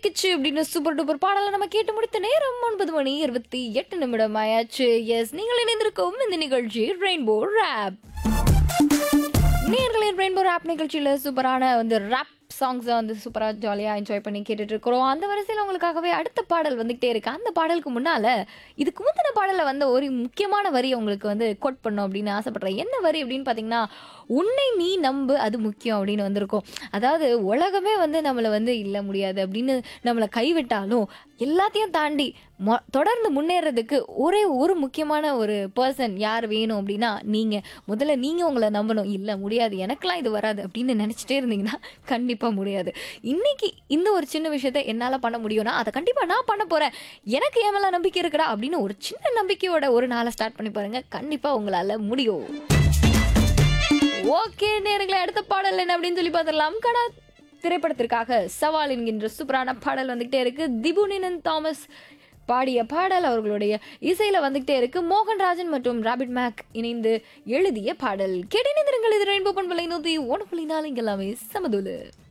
கிச்சு அப்படின்னு super duper பாடலை நம்ம கேட்டு முடித்த நேரம் ஒன்பது மணி இருபத்தி எட்டு நிமிடம் ஆயாச்சு எஸ் நீங்கள் இணைந்திருக்கும் இந்த நிகழ்ச்சி ரெயின்போ ரேப் நேர்களின் ரெயின்போ ரேப் நிகழ்ச்சியில் சூப்பரான வந்து ரேப் சாங்ஸை வந்து சூப்பராக ஜாலியாக என்ஜாய் பண்ணி கேட்டுட்டு இருக்கிறோம் அந்த வரிசையில் உங்களுக்காகவே அடுத்த பாடல் வந்துகிட்டே இருக்கு அந்த பாடலுக்கு முன்னால் இதுக்கு முந்தின பாடலில் வந்த ஒரு முக்கியமான வரி உங்களுக்கு வந்து கோட் பண்ணும் அப்படின்னு ஆசைப்படுறேன் என்ன வரி அப்படின்னு பார்த்தீங்கன்னா உன்னை நீ நம்பு அது முக்கியம் அப்படின்னு வந்திருக்கும் அதாவது உலகமே வந்து நம்மளை வந்து இல்லை முடியாது அப்படின்னு நம்மளை கைவிட்டாலும் எல்லாத்தையும் தாண்டி மொ தொடர்ந்து முன்னேறதுக்கு ஒரே ஒரு முக்கியமான ஒரு பர்சன் யார் வேணும் அப்படின்னா நீங்கள் முதல்ல நீங்கள் உங்களை நம்பணும் இல்லை முடியாது எனக்கெல்லாம் இது வராது அப்படின்னு நினச்சிட்டே இருந்தீங்கன்னா கண்டிப்பாக முடியாது இன்னைக்கு இந்த ஒரு சின்ன விஷயத்த என்னால் பண்ண முடியும்னா அதை கண்டிப்பாக நான் பண்ண போகிறேன் எனக்கு என் மேலே நம்பிக்கை இருக்குடா அப்படின்னு ஒரு சின்ன நம்பிக்கையோட ஒரு நாளை ஸ்டார்ட் பண்ணி பாருங்கள் கண்டிப்பாக உங்களால் முடியும் ஓகே நேரங்களே அடுத்த பாடல் என்ன அப்படின்னு சொல்லி பார்த்துடலாம் கடா திரைப்படத்திற்காக சவால் என்கின்ற சூப்பரான பாடல் வந்துகிட்டே இருக்கு திபுனினன் தாமஸ் பாடிய பாடல் அவர்களுடைய இசையில வந்துகிட்டே இருக்கு மோகன்ராஜன் மற்றும் ராபிட் மேக் இணைந்து எழுதிய பாடல் கேட்டினிந்திரங்கள் இது ரெயின்போ பண்பலை நூத்தி ஒன்று புள்ளி நாலு இங்கெல்லாமே சமதுலு